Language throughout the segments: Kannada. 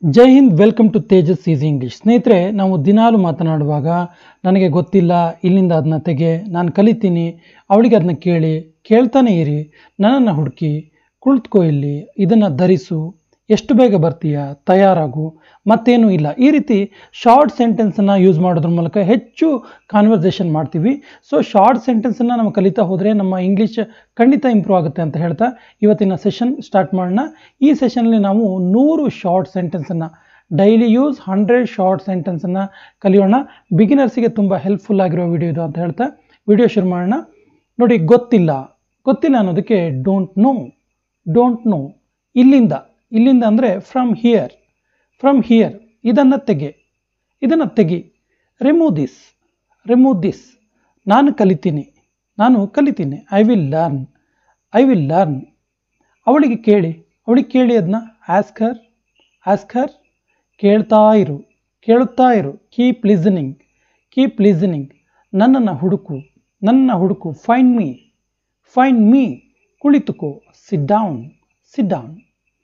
Jai Hind welcome to Tejas easy English ಸ್ನೇಹಿತರೆ ನಾವು ದಿನಾಲು ಮಾತನಾಡುವಾಗ ನನಗೆ ಗೊತ್ತಿಲ್ಲ ಇಲ್ಲಿಂದ ಅದನ್ನ ತೆಗೆ ನಾನು ಕಲಿತೀನಿ ಅವಳಿಗೆ ಅದನ್ನ ಕೇಳಿ ಕೇಳ್ತಾನೆ ಇರಿ ನನ್ನನ್ನು ಹುಡುಕಿ ಕುಳಿತುಕೋ ಇಲ್ಲಿ ಇದನ್ನು ಧರಿಸು ಎಷ್ಟು ಬೇಗ ಬರ್ತೀಯ ತಯಾರಾಗು ಮತ್ತೇನೂ ಇಲ್ಲ ಈ ರೀತಿ ಶಾರ್ಟ್ ಸೆಂಟೆನ್ಸನ್ನು ಯೂಸ್ ಮಾಡೋದ್ರ ಮೂಲಕ ಹೆಚ್ಚು ಕಾನ್ವರ್ಸೇಷನ್ ಮಾಡ್ತೀವಿ ಸೊ ಶಾರ್ಟ್ ಸೆಂಟೆನ್ಸನ್ನು ನಾವು ಕಲಿತಾ ಹೋದರೆ ನಮ್ಮ ಇಂಗ್ಲೀಷ್ ಖಂಡಿತ ಇಂಪ್ರೂವ್ ಆಗುತ್ತೆ ಅಂತ ಹೇಳ್ತಾ ಇವತ್ತಿನ ಸೆಷನ್ ಸ್ಟಾರ್ಟ್ ಮಾಡೋಣ ಈ ಸೆಷನಲ್ಲಿ ನಾವು ನೂರು ಶಾರ್ಟ್ ಸೆಂಟೆನ್ಸನ್ನು ಡೈಲಿ ಯೂಸ್ ಹಂಡ್ರೆಡ್ ಶಾರ್ಟ್ ಸೆಂಟೆನ್ಸನ್ನು ಕಲಿಯೋಣ ಬಿಗಿನರ್ಸಿಗೆ ತುಂಬ ಹೆಲ್ಪ್ಫುಲ್ ಆಗಿರೋ ವಿಡಿಯೋ ಇದು ಅಂತ ಹೇಳ್ತಾ ವಿಡಿಯೋ ಶುರು ಮಾಡೋಣ ನೋಡಿ ಗೊತ್ತಿಲ್ಲ ಗೊತ್ತಿಲ್ಲ ಅನ್ನೋದಕ್ಕೆ ಡೋಂಟ್ ನೋ ಡೋಂಟ್ ನೋ ಇಲ್ಲಿಂದ ಇಲ್ಲಿಂದ ಅಂದರೆ ಫ್ರಮ್ ಹಿಯರ್ ಫ್ರಮ್ ಹಿಯರ್ ಇದನ್ನು ತೆಗೆ ಇದನ್ನು ತೆಗಿ ರಿಮೂವ್ ದಿಸ್ ರಿಮೂವ್ ದಿಸ್ ನಾನು ಕಲಿತೀನಿ ನಾನು ಕಲಿತೀನಿ I will learn I will learn ಅವಳಿಗೆ ಕೇಳಿ ಅವಳಿಗೆ ಕೇಳಿ ಅದನ್ನ ಆಸ್ಕರ್ ಆಸ್ಕರ್ ಕೇಳ್ತಾ ಇರು ಕೇಳುತ್ತಾ ಇರು ಕೀಪ್ ಲಿಸನಿಂಗ್ ಕೀಪ್ ಲಿಸನಿಂಗ್ ನನ್ನನ್ನು ಹುಡುಕು ನನ್ನನ್ನು ಹುಡುಕು ಫೈನ್ ಮೀ ಫೈನ್ ಮೀ ಕುಳಿತುಕೋ ಸಿಟ್ ಡೌನ್ ಸಿಟ್ ಡೌನ್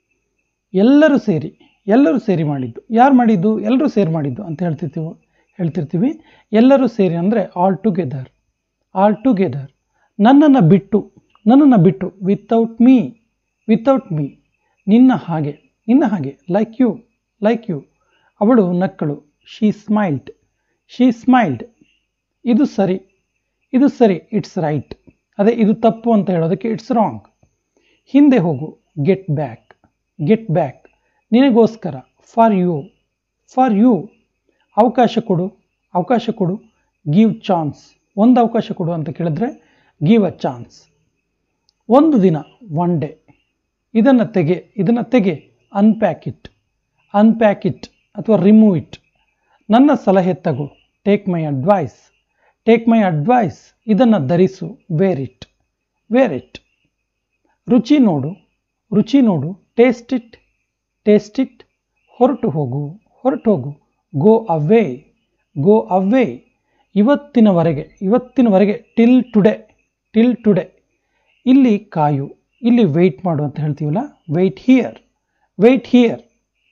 ಎಲ್ಲರೂ ಸೇರಿ ಎಲ್ಲರೂ ಸೇರಿ ಮಾಡಿದ್ದು ಯಾರು ಮಾಡಿದ್ದು ಎಲ್ಲರೂ ಸೇರಿ ಮಾಡಿದ್ದು ಅಂತ ಹೇಳ್ತಿರ್ತೀವಿ ಹೇಳ್ತಿರ್ತೀವಿ ಎಲ್ಲರೂ ಸೇರಿ ಅಂದರೆ ಆಲ್ ಟುಗೆದರ್ ಆಲ್ ಟುಗೆದರ್ ನನ್ನನ್ನು ಬಿಟ್ಟು ನನ್ನನ್ನು ಬಿಟ್ಟು ವಿತೌಟ್ ಮೀ ವಿತೌಟ್ ಮೀ ನಿನ್ನ ಹಾಗೆ ನಿನ್ನ ಹಾಗೆ ಲೈಕ್ ಯು ಲೈಕ್ ಯು ಅವಳು ನಕ್ಕಳು ಶೀ ಸ್ಮೈಲ್ಡ್ ಶೀ ಸ್ಮೈಲ್ಡ್ ಇದು ಸರಿ ಇದು ಸರಿ ಇಟ್ಸ್ ರೈಟ್ ಅದೇ ಇದು ತಪ್ಪು ಅಂತ ಹೇಳೋದಕ್ಕೆ ಇಟ್ಸ್ ರಾಂಗ್ ಹಿಂದೆ ಹೋಗು ಗೆಟ್ ಬ್ಯಾಕ್ ಗೆಟ್ ಬ್ಯಾಕ್ ನಿನಗೋಸ್ಕರ ಫಾರ್ ಯು ಫಾರ್ ಯು ಅವಕಾಶ ಕೊಡು ಅವಕಾಶ ಕೊಡು ಗಿವ್ ಚಾನ್ಸ್ ಒಂದು ಅವಕಾಶ ಕೊಡು ಅಂತ ಕೇಳಿದ್ರೆ ಗಿವ್ ಅ ಚಾನ್ಸ್ ಒಂದು ದಿನ ಒನ್ ಡೇ ಇದನ್ನು ತೆಗೆ ಇದನ್ನು ತೆಗೆ ಅನ್ಪ್ಯಾಕ್ ಇಟ್ ಅನ್ಪ್ಯಾಕ್ ಇಟ್ ಅಥವಾ ರಿಮೂವ್ ಇಟ್ ನನ್ನ ಸಲಹೆ ತಗೋ take my advice take my advice ಇದನ್ನು ಧರಿಸು ವೇರ್ ಇಟ್ ವೇರ್ ಇಟ್ ರುಚಿ ನೋಡು ರುಚಿ ನೋಡು ಟೇಸ್ಟ್ ಇಟ್ ಟೇಸ್ಟ್ ಇಟ್ ಹೊರಟು ಹೋಗು ಹೊರಟು ಹೋಗು ಗೋ ಅವೇ ಗೋ ಅವೇ ಇವತ್ತಿನವರೆಗೆ ಇವತ್ತಿನವರೆಗೆ ಟಿಲ್ ಟುಡೇ ಟಿಲ್ ಟುಡೇ ಇಲ್ಲಿ ಕಾಯು ಇಲ್ಲಿ ವೆಯ್ಟ್ ಮಾಡು ಅಂತ ಹೇಳ್ತೀವಲ್ಲ ವೆಯ್ಟ್ ಹಿಯರ್ ವೆಯ್ಟ್ ಹಿಯರ್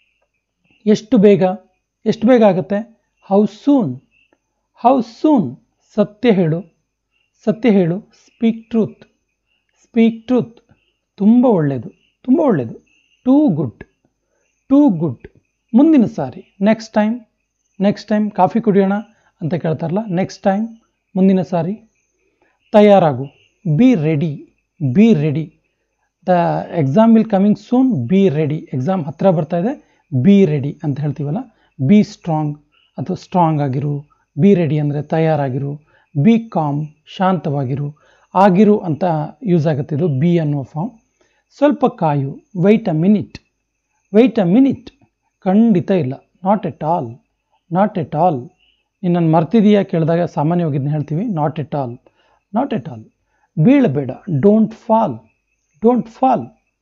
ಎಷ್ಟು ಬೇಗ ಎಷ್ಟು ಬೇಗ ಆಗುತ್ತೆ ಹೌ ಸೂನ್ ಹೌ ಸೂನ್ ಸತ್ಯ ಹೇಳು ಸತ್ಯ ಹೇಳು ಸ್ಪೀಕ್ ಟ್ರೂತ್ ಸ್ಪೀಕ್ ಟ್ರೂತ್ ತುಂಬ ಒಳ್ಳೆಯದು ತುಂಬ ಒಳ್ಳೆಯದು ಟೂ ಗುಡ್ ಟೂ ಗುಡ್ ಮುಂದಿನ ಸಾರಿ next time next time coffee ಕುಡಿಯೋಣ ಅಂತ ಕೇಳ್ತಾರಲ್ಲ ನೆಕ್ಸ್ಟ್ ಟೈಮ್ ಮುಂದಿನ ಸಾರಿ ತಯಾರಾಗು be ready be ready the exam will coming soon be ready exam ಹತ್ತಿರ ಬರ್ತಾ ಇದೆ ಬಿ ರೆಡಿ ಅಂತ ಹೇಳ್ತೀವಲ್ಲ ಬಿ ಸ್ಟ್ರಾಂಗ್ ಅಥವಾ ಸ್ಟ್ರಾಂಗ್ ಆಗಿರು ಬಿ ರೆಡಿ ಅಂದರೆ ತಯಾರಾಗಿರು ಬಿ ಕಾಮ್ ಶಾಂತವಾಗಿರು ಆಗಿರು ಅಂತ ಯೂಸ್ ಆಗುತ್ತೆ ಇದು ಬಿ ಅನ್ನುವ ಫಾರ್ಮ್ ಸ್ವಲ್ಪ ಕಾಯು wait a minute wait a minute ಖಂಡಿತ ಇಲ್ಲ not at all not at all ನಿನ್ನನ್ನು ಮರ್ತಿದೀಯಾ ಕೇಳಿದಾಗ ಸಾಮಾನ್ಯವಾಗಿ ಇದನ್ನ ಹೇಳ್ತೀವಿ not at all not at all ಬೀಳಬೇಡ ಡೋಂಟ್ ಫಾಲ್ ಡೋಂಟ್ ಫಾಲ್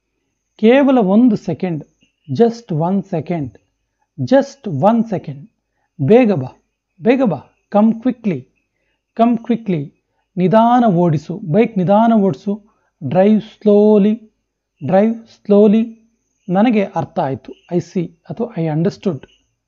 ಕೇವಲ ಒಂದು second just one second just one second ಬೇಗ ಬಾ ಬೇಗ ಬಾ ಕಮ್ ಕ್ವಿಕ್ಲಿ ಕಮ್ ಕ್ವಿಕ್ಲಿ ನಿಧಾನ ಓಡಿಸು ಬೈಕ್ ನಿಧಾನ ಓಡಿಸು ಡ್ರೈವ್ ಸ್ಲೋಲಿ ಡ್ರೈವ್ ಸ್ಲೋಲಿ ನನಗೆ ಅರ್ಥ ಆಯಿತು ಐ ಸಿ ಅಥವಾ ಐ ಅಂಡರ್ಸ್ಟುಡ್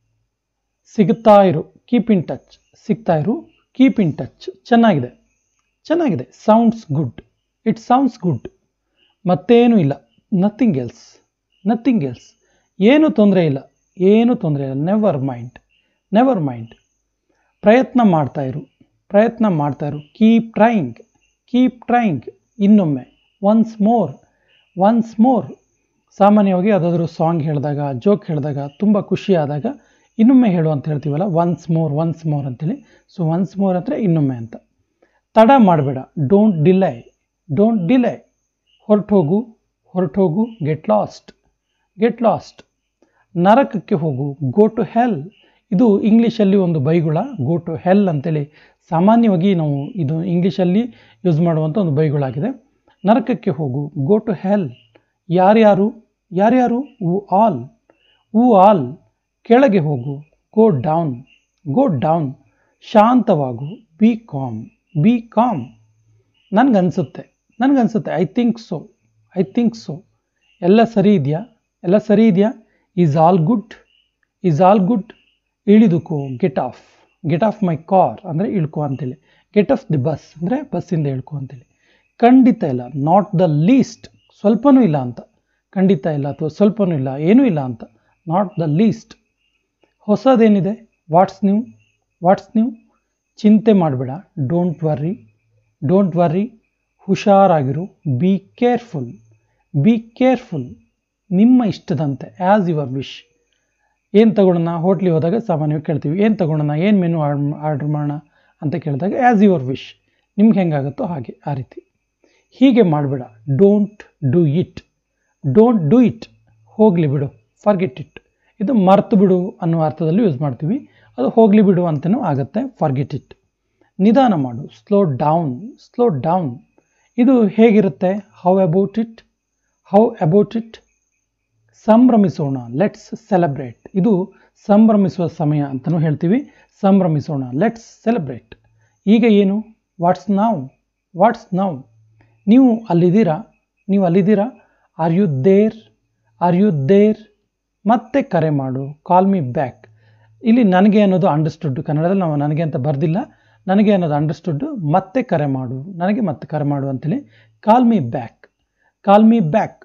ಸಿಗುತ್ತಾ ಇರು ಕೀಪ್ ಇನ್ ಟಚ್ ಸಿಗ್ತಾ ಇರು ಕೀಪ್ ಇನ್ ಟಚ್ ಚೆನ್ನಾಗಿದೆ ಚೆನ್ನಾಗಿದೆ sounds good it sounds good ಮತ್ತೇನೂ ಇಲ್ಲ ನಥಿಂಗ್ ಎಲ್ಸ್ ನಥಿಂಗ್ ಎಲ್ಸ್ ಏನೂ ತೊಂದರೆ ಇಲ್ಲ ಏನೂ ತೊಂದರೆ ಇಲ್ಲ ನೆವರ್ ಮೈಂಡ್ ನೆವರ್ ಮೈಂಡ್ ಪ್ರಯತ್ನ ಮಾಡ್ತಾ ಇರು ಪ್ರಯತ್ನ ಮಾಡ್ತಾ ಇರು ಕೀಪ್ ಟ್ರೈಂಗ್ ಕೀಪ್ ಟ್ರೈಂಗ್ ಇನ್ನೊಮ್ಮೆ ಒನ್ಸ್ ಮೋರ್ ಒನ್ಸ್ ಮೋರ್ ಸಾಮಾನ್ಯವಾಗಿ ಯಾವುದಾದ್ರೂ ಸಾಂಗ್ ಹೇಳಿದಾಗ ಜೋಕ್ ಹೇಳಿದಾಗ ತುಂಬ ಖುಷಿ ಆದಾಗ ಇನ್ನೊಮ್ಮೆ ಹೇಳು ಅಂತ ಹೇಳ್ತೀವಲ್ಲ ಒನ್ಸ್ ಮೋರ್ ಒನ್ಸ್ ಮೋರ್ ಅಂತೇಳಿ ಸೊ ಒನ್ಸ್ ಮೋರ್ ಅಂದರೆ ಇನ್ನೊಮ್ಮೆ ಅಂತ ತಡ ಮಾಡಬೇಡ ಡೋಂಟ್ ಡಿಲೈ ಡೋಂಟ್ ಡಿಲೈ ಹೊರಟೋಗು ಹೊರಟೋಗು ಗೆಟ್ ಲಾಸ್ಟ್ ಗೆಟ್ ಲಾಸ್ಟ್ ನರಕಕ್ಕೆ ಹೋಗು ಗೋ ಟು ಹೆಲ್ ಇದು ಇಂಗ್ಲೀಷಲ್ಲಿ ಒಂದು ಬೈಗುಳ ಗೋ ಟು ಹೆಲ್ ಅಂತೇಳಿ ಸಾಮಾನ್ಯವಾಗಿ ನಾವು ಇದು ಇಂಗ್ಲೀಷಲ್ಲಿ ಯೂಸ್ ಮಾಡುವಂಥ ಒಂದು ಬೈಗುಳಾಗಿದೆ ನರಕಕ್ಕೆ ಹೋಗು ಗೋ ಟು ಹೆಲ್ ಯಾರ್ಯಾರು ಯಾರ್ಯಾರು ಊ ಆಲ್ ಊ ಆಲ್ ಕೆಳಗೆ ಹೋಗು ಗೋ ಡೌನ್ ಗೋ ಡೌನ್ ಶಾಂತವಾಗು ಬಿ ಕಾಮ್ ಬಿ ಕಾಮ್ ನನಗನ್ಸುತ್ತೆ ನನಗನ್ಸುತ್ತೆ I think so I think so ಎಲ್ಲ ಸರಿ ಇದೆಯಾ ಎಲ್ಲ ಸರಿ ಇದೆಯಾ is all good is all good ಇಳಿದುಕೋ get off get off my car ಅಂದರೆ ಇಳ್ಕೊ ಅಂತೇಳಿ ಗೆಟ್ ಆಫ್ ದಿ ಬಸ್ ಅಂದರೆ ಬಸ್ಸಿಂದ ಇಳ್ಕೊ ಅಂತೇಳಿ ಖಂಡಿತ ಇಲ್ಲ ನಾಟ್ ದ ಲೀಸ್ಟ್ ಸ್ವಲ್ಪನೂ ಇಲ್ಲ ಅಂತ ಖಂಡಿತ ಇಲ್ಲ ಅಥವಾ ಸ್ವಲ್ಪನೂ ಇಲ್ಲ ಏನೂ ಇಲ್ಲ ಅಂತ ನಾಟ್ ದ ಲೀಸ್ಟ್ ಹೊಸದೇನಿದೆ ವಾಟ್ಸ್ ನ್ಯೂ ವಾಟ್ಸ್ ನ್ಯೂ ಚಿಂತೆ ಮಾಡಬೇಡ ಡೋಂಟ್ ವರ್ರಿ ಡೋಂಟ್ ವರ್ರಿ ಹುಷಾರಾಗಿರು ಬಿ ಕೇರ್ಫುಲ್ ಬಿ ಕೇರ್ಫುಲ್ ನಿಮ್ಮ ಇಷ್ಟದಂತೆ ಆ್ಯಸ್ ಯುವರ್ ವಿಶ್ ಏನು ತಗೊಳ್ಳೋಣ ಹೋಟ್ಲಿಗೆ ಹೋದಾಗ ಸಾಮಾನ್ಯವಾಗಿ ಕೇಳ್ತೀವಿ ಏನು ತಗೊಳ್ಳೋಣ ಏನು ಮೆನು ಆರ್ಡ್ರ್ ಮಾಡೋಣ ಅಂತ ಕೇಳಿದಾಗ ಆ್ಯಸ್ ಯುವರ್ ವಿಶ್ ನಿಮ್ಗೆ ಹೆಂಗಾಗುತ್ತೋ ಹಾಗೆ ಆ ರೀತಿ ಹೀಗೆ ಮಾಡಬೇಡ don't do it don't do it ಹೋಗಲಿ ಬಿಡು ಫರ್ಗೆಟ್ ಇಟ್ ಇದು ಮರ್ತು ಬಿಡು ಅನ್ನೋ ಅರ್ಥದಲ್ಲಿ ಯೂಸ್ ಮಾಡ್ತೀವಿ ಅದು ಹೋಗಲಿ ಬಿಡು ಅಂತಲೂ ಆಗುತ್ತೆ ಫರ್ಗೆಟ್ ಇಟ್ ನಿಧಾನ ಮಾಡು ಸ್ಲೋ ಡೌನ್ ಸ್ಲೋ ಡೌನ್ ಇದು ಹೇಗಿರುತ್ತೆ how about it how about it ಸಂಭ್ರಮಿಸೋಣ ಲೆಟ್ಸ್ ಸೆಲೆಬ್ರೇಟ್ ಇದು ಸಂಭ್ರಮಿಸುವ ಸಮಯ ಅಂತಲೂ ಹೇಳ್ತೀವಿ ಸಂಭ್ರಮಿಸೋಣ ಲೆಟ್ಸ್ ಸೆಲೆಬ್ರೇಟ್ ಈಗ ಏನು ವಾಟ್ಸ್ ನಾವ್ ವಾಟ್ಸ್ ನಾವ್ ನೀವು ಅಲ್ಲಿದ್ದೀರಾ ನೀವು ಅಲ್ಲಿದ್ದೀರಾ are you there are you there ಮತ್ತೆ ಕರೆ ಮಾಡು ಕಾಲ್ ಮಿ ಬ್ಯಾಕ್ ಇಲ್ಲಿ ನನಗೆ ಅನ್ನೋದು ಅಂಡರ್ಸ್ಟುಡ್ ಕನ್ನಡದಲ್ಲಿ ನಾವು ನನಗೆ ಅಂತ ಬರೆದಿಲ್ಲ ನನಗೆ ಅನ್ನೋದು ಅಂಡರ್ಸ್ಟುಡ್ ಮತ್ತೆ ಕರೆ ಮಾಡು ನನಗೆ ಮತ್ತೆ ಕರೆ ಮಾಡು ಅಂತೇಳಿ call me back call me back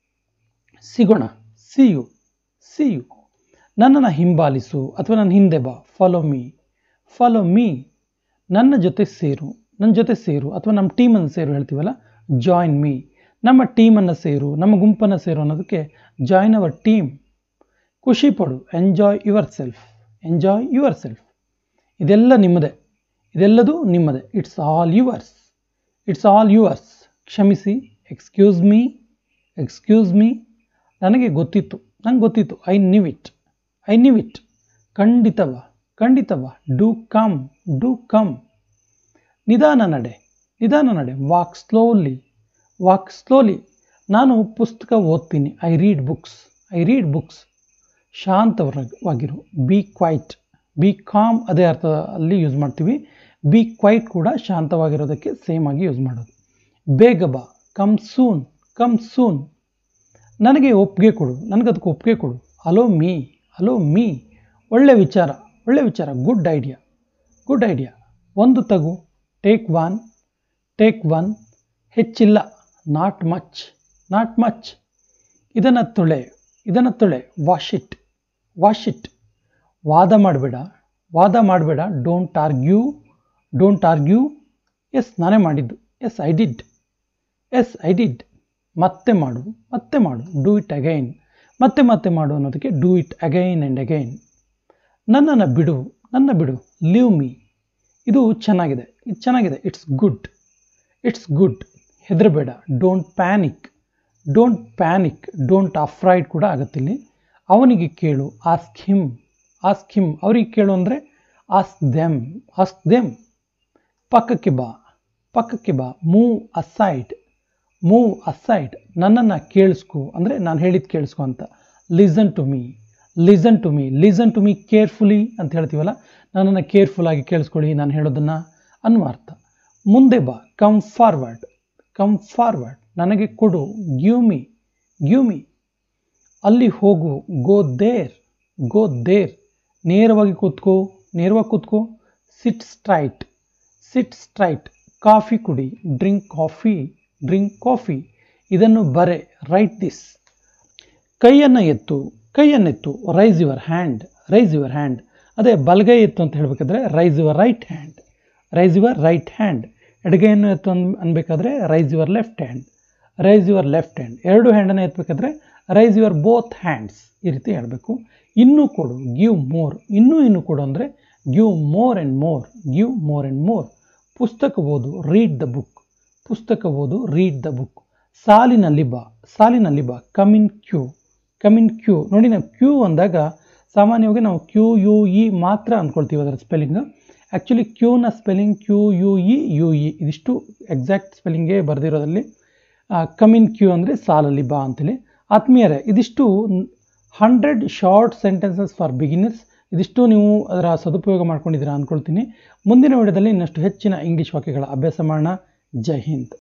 ಸಿಗೋಣ ಸಿ ಯು ಸಿ ಯು ನನ್ನನ್ನು ಹಿಂಬಾಲಿಸು ಅಥವಾ ನನ್ನ ಹಿಂದೆ ಬಾ ಫಾಲೋ ಮೀ ಫಾಲೋ ಮೀ ನನ್ನ ಜೊತೆ ಸೇರು ನನ್ನ ಜೊತೆ ಸೇರು ಅಥವಾ ನಮ್ಮ ಟೀಮನ್ನು ಸೇರು ಹೇಳ್ತೀವಲ್ಲ ಜಾಯಿನ್ ಮೀ ನಮ್ಮ ಟೀಮನ್ನು ಸೇರು ನಮ್ಮ ಗುಂಪನ್ನು ಸೇರು ಅನ್ನೋದಕ್ಕೆ ಜಾಯಿನ್ ಅವರ್ ಟೀಮ್ ಖುಷಿ ಪಡು enjoy yourself enjoy yourself ಇದೆಲ್ಲ ನಿಮ್ಮದೇ ಇದೆಲ್ಲದೂ ನಿಮ್ಮದೇ it's all yours it's all yours ಕ್ಷಮಿಸಿ ಎಕ್ಸ್ಕ್ಯೂಸ್ ಮೀ ಎಕ್ಸ್ಕ್ಯೂಸ್ ಮೀ ನನಗೆ ಗೊತ್ತಿತ್ತು ನಂಗೆ ಗೊತ್ತಿತ್ತು I knew it I knew it ಖಂಡಿತವ ಖಂಡಿತವ ಡೂ ಕಮ್ ಡೂ ಕಮ್ ನಿಧಾನ ನಡೆ ನಿಧಾನ ನಡೆ ವಾಕ್ ಸ್ಲೋಲಿ ವಾಕ್ ಸ್ಲೋಲಿ ನಾನು ಪುಸ್ತಕ ಓದ್ತೀನಿ I read books I read books ಶಾಂತವಾಗಿರು ಬಿ ಕ್ವೈಟ್ ಬಿ ಕಾಮ್ ಅದೇ ಅರ್ಥದಲ್ಲಿ ಯೂಸ್ ಮಾಡ್ತೀವಿ ಬಿ ಕ್ವೈಟ್ ಕೂಡ ಶಾಂತವಾಗಿರೋದಕ್ಕೆ ಸೇಮ್ ಆಗಿ ಯೂಸ್ ಮಾಡೋದು ಬೇಗ ಬಾ ಕಮ್ ಸೂನ್ ಕಮ್ ಸೂನ್ ನನಗೆ ಒಪ್ಪಿಗೆ ಕೊಡು ನನಗದಕ್ಕೆ ಒಪ್ಪಿಗೆ ಕೊಡು ಅಲೋ ಮೀ ಅಲೋ ಮೀ ಒಳ್ಳೆ ವಿಚಾರ ಒಳ್ಳೆ ವಿಚಾರ ಗುಡ್ ಐಡಿಯಾ ಗುಡ್ ಐಡಿಯಾ ಒಂದು ತಗು ಟೇಕ್ ಒನ್ ಟೇಕ್ ಒನ್ ಹೆಚ್ಚಿಲ್ಲ ನಾಟ್ ಮಚ್ ನಾಟ್ ಮಚ್ ಇದನ್ನು ತೊಳೆ ಇದನ್ನು ತೊಳೆ ವಾಶ್ ಇಟ್ ವಾಶ್ ಇಟ್ ವಾದ ಮಾಡಬೇಡ ವಾದ ಮಾಡಬೇಡ don't argue don't argue yes ನಾನೇ ಮಾಡಿದ್ದು yes I did yes I did ಮತ್ತೆ ಮಾಡು ಮತ್ತೆ ಮಾಡು ಡೂ ಇಟ್ ಅಗೈನ್ ಮತ್ತೆ ಮತ್ತೆ ಮಾಡು ಅನ್ನೋದಕ್ಕೆ do it again and again ನನ್ನನ್ನು ಬಿಡು ನನ್ನ ಬಿಡು ಲೀವ್ ಮೀ ಇದು ಚೆನ್ನಾಗಿದೆ ಇದು ಚೆನ್ನಾಗಿದೆ ಇಟ್ಸ್ ಗುಡ್ ಇಟ್ಸ್ ಗುಡ್ ಹೆದರಬೇಡ don't panic don't panic don't afraid ಕೂಡ ಆಗುತ್ತಿಲ್ಲಿ ಅವನಿಗೆ ಕೇಳು ಆಸ್ಕ್ ಹಿಮ್ ಆಸ್ಕ್ ಹಿಮ್ ಅವ್ರಿಗೆ ಕೇಳು ಅಂದರೆ ಆಸ್ಕ್ ದೆಮ್ ಆಸ್ಕ್ ದೆಮ್ ಪಕ್ಕಕ್ಕೆ ಬಾ ಪಕ್ಕಕ್ಕೆ ಬಾ ಮೂವ್ ಅಸೈಡ್ ಮೂವ್ ಅಸೈಡ್ ನನ್ನನ್ನು ಕೇಳಿಸ್ಕೊ ಅಂದರೆ ನಾನು ಹೇಳಿದ್ದು ಕೇಳಿಸ್ಕೊ ಅಂತ listen to me listen to me listen to me carefully ಅಂತ ಹೇಳ್ತೀವಲ್ಲ ನನ್ನನ್ನು ಕೇರ್ಫುಲ್ಲಾಗಿ ಕೇಳಿಸ್ಕೊಳ್ಳಿ ನಾನು ಹೇಳೋದನ್ನು ಅನ್ನುವ ಅರ್ಥ ಮುಂದೆ ಬಾ ಕಮ್ ಫಾರ್ವರ್ಡ್ ಕಮ್ ಫಾರ್ವರ್ಡ್ ನನಗೆ ಕೊಡು ಗಿವ್ ಮಿ ಗಿವ್ ಮಿ ಅಲ್ಲಿ ಹೋಗು ಗೋ ದೇರ್ ಗೋ ದೇರ್ ನೇರವಾಗಿ ಕೂತ್ಕೋ ನೇರವಾಗಿ ಕೂತ್ಕೋ sit straight sit straight coffee ಕುಡಿ ಡ್ರಿಂಕ್ ಕಾಫಿ ಡ್ರಿಂಕ್ ಕಾಫಿ ಇದನ್ನು ಬರೆ ರೈಟ್ ದಿಸ್ ಕೈಯನ್ನು ಎತ್ತು ಕೈಯನ್ನೆತ್ತು raise your hand raise your hand ಅದೇ ಬಲಗೈ ಎತ್ತು ಅಂತ ಹೇಳಬೇಕಾದ್ರೆ raise your right hand raise your right hand ಎಡಗೈಯನ್ನು ಎತ್ತು ಅನ್ ಅನ್ಬೇಕಾದ್ರೆ raise your left hand raise your left hand ಎರಡು ಹ್ಯಾಂಡನ್ನು ಎತ್ತಬೇಕಾದ್ರೆ ರೈಸ್ ಯುವರ್ ಬೋತ್ ಹ್ಯಾಂಡ್ಸ್ ಈ ರೀತಿ ಹೇಳಬೇಕು ಇನ್ನೂ ಕೊಡು ಗಿವ್ ಮೋರ್ ಇನ್ನೂ ಇನ್ನೂ ಕೊಡು ಅಂದರೆ give more and more give more and more ಪುಸ್ತಕ ಓದು ರೀಡ್ ದ ಬುಕ್ ಪುಸ್ತಕ ಓದು ರೀಡ್ ದ ಬುಕ್ ಸಾಲಿನಲ್ಲಿ ಬಾ ಸಾಲಿನಲ್ಲಿ ಬಾ come in queue come in queue ನೋಡಿ ನಾವು ಕ್ಯೂ ಅಂದಾಗ ಸಾಮಾನ್ಯವಾಗಿ ನಾವು ಕ್ಯೂ ಯು ಇ ಮಾತ್ರ ಅಂದ್ಕೊಳ್ತೀವಿ ಅದರ ಸ್ಪೆಲ್ಲಿಂಗ್ ಆ್ಯಕ್ಚುಲಿ ಕ್ಯೂನ spelling Q U E U E ಇದಿಷ್ಟು ಎಕ್ಸಾಕ್ಟ್ ಸ್ಪೆಲ್ಲಿಂಗೇ ಬರೆದಿರೋದ್ರಲ್ಲಿ ಕಮ್ ಇನ್ ಕ್ಯೂ ಅಂದರೆ ಸಾಲಲ್ಲಿ ಬಾ ಅಂತೇಳಿ ಆತ್ಮೀಯರೇ ಇದಿಷ್ಟು hundred short sentences for beginners ಇದಿಷ್ಟು ನೀವು ಅದರ ಸದುಪಯೋಗ ಮಾಡ್ಕೊಂಡಿದ್ದೀರಾ ಅಂದ್ಕೊಳ್ತೀನಿ ಮುಂದಿನ ವಿಡಿಯೋದಲ್ಲಿ ಇನ್ನಷ್ಟು ಹೆಚ್ಚಿನ ಇಂಗ್ಲೀಷ್ ವಾಕ್ಯಗಳ ಅಭ್ಯಾಸ ಮಾಡೋಣ ಜೈ ಹಿಂದ್